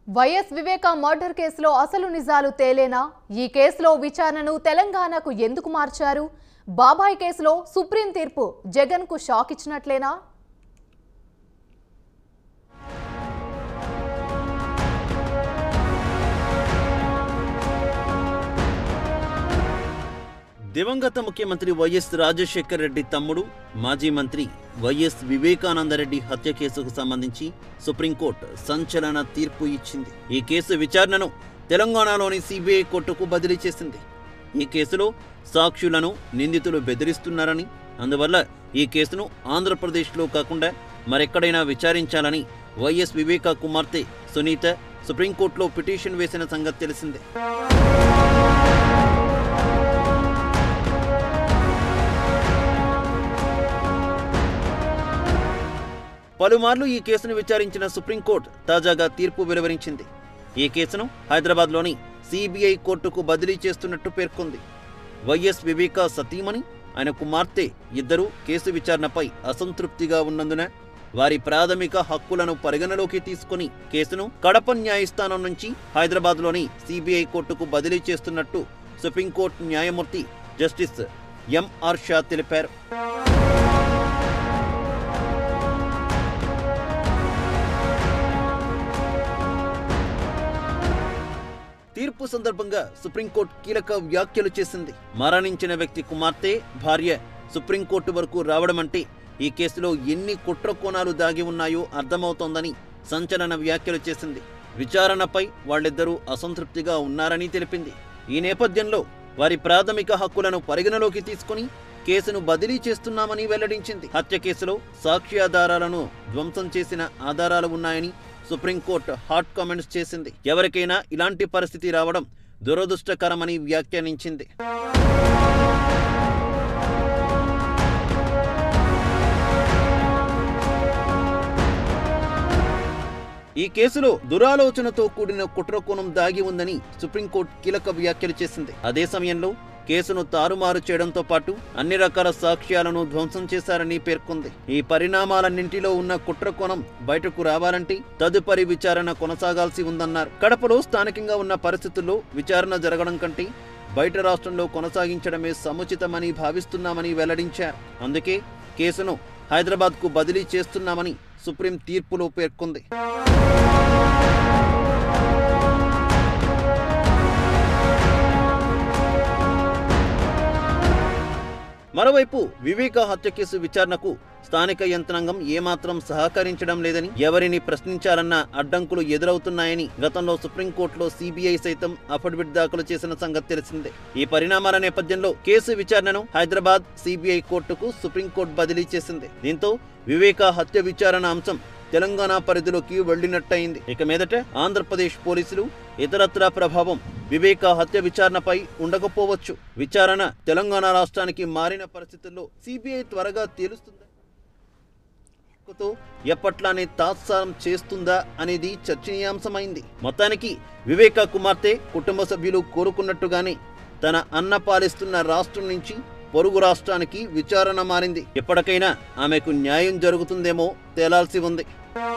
YS వివేక murder కేసులో అసలు నిజాలు తేలేనా ఈ కేసులో విచారణను తెలంగాణకు ఎందుకు మార్చారు బాబాయ్ కేసులో సుప్రీం తీర్పు జగన్కు షాక్ ఇచ్చినట్లేనా దివంగత ముఖ్యమంత్రి వైఎస్ రాజశేఖర రెడ్డి తమ్ముడు మాజీ మంత్రి వైఎస్ వివేకానందరెడ్డి హత్య కేసుకు సంబంధించి సుప్రీంకోర్టు సంచలన తీర్పు ఇచ్చింది ఈ కేసు విచారణను తెలంగాణలోని సిబిఐ కోర్టుకు బదిలీ చేసింది ఈ కేసులో సాక్షులను నిందితులు బెదిరిస్తున్నారని అందువల్ల ఈ కేసును ఆంధ్రప్రదేశ్లో కాకుండా మరెక్కడైనా విచారించాలని వైఎస్ వివేక కుమార్తె సునీత సుప్రీంకోర్టులో పిటిషన్ వేసిన సంగతి తెలిసిందే పలుమార్లు ఈ కేసును విచారించిన సుప్రీంకోర్టు తాజాగా తీర్పు వెలువరించింది ఈ కేసును హైదరాబాద్లోని సిబిఐ కోర్టుకు బదిలీ చేస్తున్నట్టు పేర్కొంది వైఎస్ వివేక సతీమణి ఆయన కుమార్తె ఇద్దరూ కేసు విచారణపై అసంతృప్తిగా ఉన్నందున వారి ప్రాథమిక హక్కులను పరిగణలోకి తీసుకుని కేసును కడప న్యాయస్థానం నుంచి హైదరాబాద్లోని సిబిఐ కోర్టుకు బదిలీ చేస్తున్నట్టు సుప్రీంకోర్టు న్యాయమూర్తి జస్టిస్ ఎంఆర్ షా తెలిపారు తీర్పు సందర్భంగా సుప్రీంకోర్టు కీలక వ్యాఖ్యలు చేసింది మరణించిన వ్యక్తి కుమార్తె భార్య సుప్రీంకోర్టు వరకు రావడం అంటే ఈ కేసులో ఎన్ని కుట్ర కోణాలు దాగి ఉన్నాయో అర్థమవుతోందని సంచలన వ్యాఖ్యలు చేసింది విచారణపై వాళ్ళిద్దరూ అసంతృప్తిగా ఉన్నారని తెలిపింది ఈ నేపథ్యంలో వారి ప్రాథమిక హక్కులను పరిగణలోకి తీసుకుని కేసును బదిలీ చేస్తున్నామని వెల్లడించింది హత్య కేసులో సాక్ష్యాధారాలను ధ్వంసం చేసిన ఆధారాలు ఉన్నాయని సుప్రీంకోర్టు హాట్ కామెంట్స్ చేసింది ఎవరికైనా ఇలాంటి పరిస్థితి రావడం దురదృష్టకరమని వ్యాఖ్యానించింది ఈ కేసులో దురాలోచనతో కూడిన కుట్రకోణం దాగి ఉందని సుప్రీంకోర్టు కీలక వ్యాఖ్యలు చేసింది అదే సమయంలో కేసును తారుమారు చేయడంతో పాటు అన్ని రకాల సాక్ష్యాలను ధ్వంసం చేశారని పేర్కొంది ఈ పరిణామాలన్నింటిలో ఉన్న కుట్రకోణం బయటకు రావాలంటే తదుపరి విచారణ కొనసాగాల్సి ఉందన్నారు కడపలో స్థానికంగా ఉన్న పరిస్థితుల్లో విచారణ జరగడం కంటే బయట రాష్ట్రంలో కొనసాగించడమే సముచితమని భావిస్తున్నామని వెల్లడించారు అందుకే కేసును హైదరాబాద్కు బదిలీ చేస్తున్నామని సుప్రీం తీర్పులో పేర్కొంది మరోవైపు వివేక హత్య కేసు విచారణకు స్థానిక యంత్రాంగం ఏమాత్రం సహకరించడం లేదని ఎవరిని ప్రశ్నించాలన్న అడ్డంకులు ఎదురవుతున్నాయని గతంలో సుప్రీంకోర్టులో సిబిఐ సైతం అఫిడవిట్ దాఖలు చేసిన సంగతి తెలిసిందే ఈ పరిణామాల నేపథ్యంలో కేసు విచారణను హైదరాబాద్ సిబిఐ కోర్టుకు సుప్రీంకోర్టు బదిలీ చేసింది దీంతో వివేక హత్య విచారణ అంశం తెలంగాణ పరిధిలోకి వెళ్లినట్టయింది ఇక మీదట ఆంధ్రప్రదేశ్ పోలీసులు ఇతరత్రా ప్రభావం వివేక హత్య విచారణపై ఉండకపోవచ్చు విచారణ తెలంగాణ రాష్ట్రానికి మారిన పరిస్థితుల్లో సిబిఐ త్వరగా తేలుస్తుందా తో ఎప్పట్లానే తాత్సారం చేస్తుందా అనేది చర్చనీయాంశమైంది మొత్తానికి వివేక కుమార్తె కుటుంబ సభ్యులు కోరుకున్నట్టుగానే తన అన్న పాలిస్తున్న రాష్ట్రం నుంచి పొరుగు రాష్ట్రానికి విచారణ మారింది ఎప్పటికైనా ఆమెకు న్యాయం జరుగుతుందేమో తేలాల్సి ఉంది